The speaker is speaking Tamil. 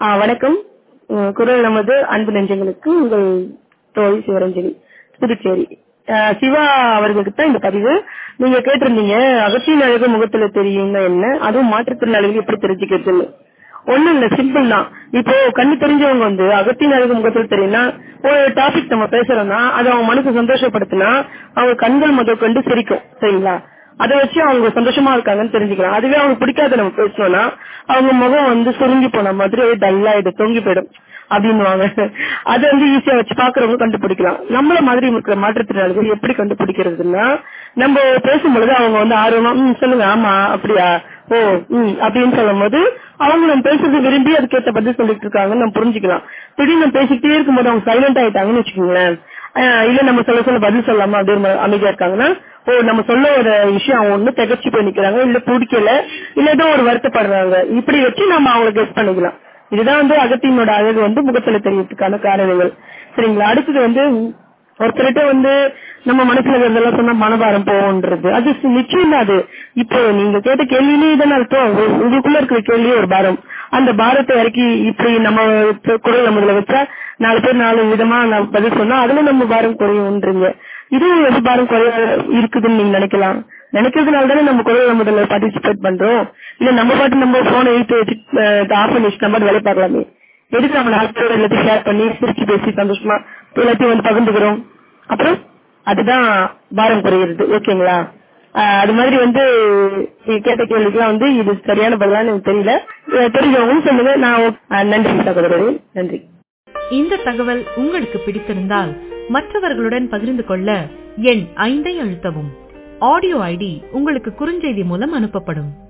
ஆ, வணக்கம் உம், குரல் நமது அன்பு நெஞ்சங்களுக்கு உங்கள் தோழி சிவரஞ்சனி புதுச்சேரி ஆ, சிவா அவர்களுக்கு தான் இந்த பதிவு நீங்க கேட்டிருந்தீங்க அகத்தின் அழகு முகத்துல தெரியும்னா என்ன அதுவும் மாற்றுத்திறனாளிகள் எப்படி தெரிஞ்சுக்கிறதுன்னு ஒண்ணும் இல்ல சிம்பிள் தான் இப்போ கண்ணு தெரிஞ்சவங்க வந்து அகத்தின் அழகு முகத்துல தெரியும்னா ஒரு டாபிக் நம்ம பேசுறோம்னா அது அவங்க மனசு சந்தோஷப்படுத்தினா அவங்க கண்கள் முதல் கொண்டு சிரிக்கும் சரிங்களா அதை வச்சு அவங்க சந்தோஷமா இருக்காங்கன்னு தெரிஞ்சுக்கலாம் அதுவே அவங்க பிடிக்காத நம்ம பேசணும்னா அவங்க முகம் வந்து சுருங்கி போன மாதிரி டல்லாயிடும் தொங்கி போயிடும் அப்படின்னுவாங்க அது வந்து ஈஸியா வச்சு பாக்குறவங்க கண்டுபிடிக்கலாம் நம்மள மாதிரி இருக்கிற மாற்றுத்திறனாளிகள் எப்படி கண்டுபிடிக்கிறதுன்னா நம்ம பேசும்பொழுது அவங்க வந்து ஆர்வமா ம் சொல்லுங்க ஆமா அப்படியா ஓ ம் அப்படின்னு சொல்லும் போது அவங்க நம்ம பேசுறது விரும்பி அதுக்கேற்ற பதில் சொல்லிட்டு இருக்காங்கன்னு நம்ம புரிஞ்சுக்கலாம் திடீர்னு நம்ம பேசிக்கிட்டே இருக்கும்போது அவங்க சைலண்ட் ஆயிட்டாங்கன்னு வச்சுக்கோங்களேன் ஆஹ் இல்ல நம்ம சொல்ல சொல்ல பதில் சொல்லாம அப்படியே ம- அமைதியா இருக்காங்கன்னா ஓ நம்ம சொல்ல ஒரு விஷயம் அவங்க ஒண்ணு திகச்சு போய் நிக்கிறாங்க இல்ல பிடிக்கல இல்ல ஏதோ ஒரு வருத்தப்படுறாங்க இப்படி வச்சு நம்ம அவங்களை கெஸ் பண்ணிக்கலாம் இதுதான் வந்து அகத்தியனோட அழகு வந்து முகத்துல தெரியறதுக்கான காரணங்கள் சரிங்களா அடுத்தது வந்து ஒருத்தர்கிட்ட வந்து நம்ம மனசுல இருக்கிறதெல்லாம் சொன்னா மனபாரம் போகும்ன்றது அது சி- நிச்சயம் தான் அது இப்போ நீங்க கேட்ட கேள்வியிலே இதான அர்த்தம் உ- உங்களுக்குள்ள இருக்கிற கேள்வியே ஒரு பாரம் அந்த பாரத்தை இறக்கி இப்படி நம்ம இப்ப குரல் நம்மள வச்சா நாலு பேர் நாலு விதமா நான் பதில் சொன்னா அதுல நம்ம பாரம் குறையும்ன்றீங்க இதுவும் எது பாரம் குறைய இருக்குதுன்னு நீங்க நினைக்கலாம் நினைக்கிறதுனால தானே நம்ம குரல் முதல்ல பார்ட்டிசிபேட் பண்றோம் இல்ல நம்ம பாட்டு நம்ம போனை எடுத்து வச்சு ஆஃப் பண்ணி வச்சு நம்ம பாட்டு வேலை பார்க்கலாமே எதுக்கு நம்ம நாலு பேர் எல்லாத்தையும் ஷேர் பண்ணி சிரிச்சு பேசி சந்தோஷமா எல்லாத்தையும் வந்து பகிர்ந்துக்கிறோம் அப்புறம் அதுதான் பாரம் குறையிறது ஓகேங்களா ஆஹ் அது மாதிரி வந்து நீங்க கேட்ட கேள்விக்கெல்லாம் வந்து இது சரியான பதிலான்னு எனக்கு தெரியல அஹ் தெரிஞ்சவங்களும் சொல்லுங்க நான் ஓ- ஆஹ் நன்றி சகோதரரே நன்றி இந்த தகவல் உங்களுக்கு பிடித்திருந்தால் மற்றவர்களுடன் பகிர்ந்து கொள்ள எண் ஐந்தை அழுத்தவும் ஆடியோ ஐடி உங்களுக்கு குறுஞ்செய்தி மூலம் அனுப்பப்படும்